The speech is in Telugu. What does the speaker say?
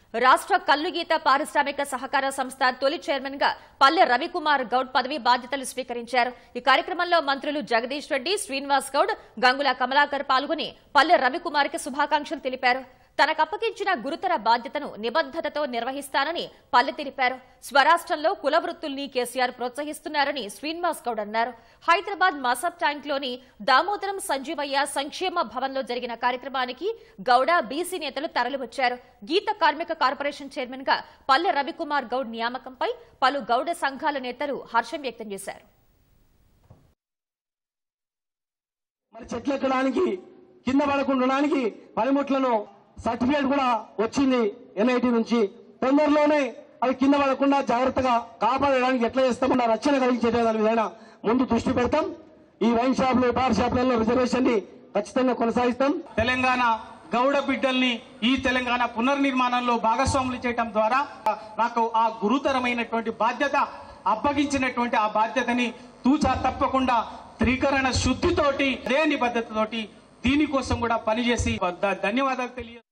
రాష్ట్ర కల్లుగీత పారిశ్రామిక సహకార సంస్థ తొలి చైర్మన్ గా పల్లె రవికుమార్ గౌడ్ పదవి బాధ్యతలు స్వీకరించారు ఈ కార్యక్రమంలో మంత్రులు జగదీష్ రెడ్డి శ్రీనివాస్ గౌడ్ గంగుల కమలాకర్ పాల్గొని పల్లె రవికుమార్ కి శుభాకాంక్షలు తెలిపారు తనకప్పగించిన గురుతర బాధ్యతను నిబద్ధతతో నిర్వహిస్తానని పల్లె తెలిపారు స్వరాష్ట్రంలో కుల వృత్తుల్ని కేసీఆర్ ప్రోత్సహిస్తున్నారని శ్రీనివాస్ గౌడ్ అన్నారు హైదరాబాద్ మసబ్ ట్యాంక్ లోని దామోదరం సంజీవయ్య సంక్షేమ భవన్లో జరిగిన కార్యక్రమానికి గౌడ బీసీ నేతలు తరలివచ్చారు గీత కార్మిక కార్పొరేషన్ చైర్మన్ గా పల్లె రవికుమార్ గౌడ్ నియామకంపై పలు గౌడ సంఘాల నేతలు హర్షం వ్యక్తం చేశారు మరి చెట్లు ఎక్కడానికి కింద పడకుండా ఉండడానికి పనిముట్లను సర్టిఫికేట్ కూడా వచ్చింది ఎన్ఐటి నుంచి తొందరలోనే అవి కింద పడకుండా జాగ్రత్తగా కాపాడడానికి ఎట్లా చేస్తామో రక్షణ కలిగించే దాని విధంగా ముందు దృష్టి పెడతాం ఈ వైన్ షాపులు బార్ షాపులలో రిజర్వేషన్ ని ఖచ్చితంగా కొనసాగిస్తాం తెలంగాణ గౌడ బిడ్డల్ని ఈ తెలంగాణ పునర్నిర్మాణంలో భాగస్వాములు చేయటం ద్వారా నాకు ఆ గురుతరమైనటువంటి బాధ్యత అప్పగించినటువంటి ఆ బాధ్యతని తూచా తప్పకుండా త్రీకరణ శుద్ధితోటి అదే నిబద్ధతతోటి దీనికోసం కూడా పనిచేసి ధన్యవాదాలు తెలియ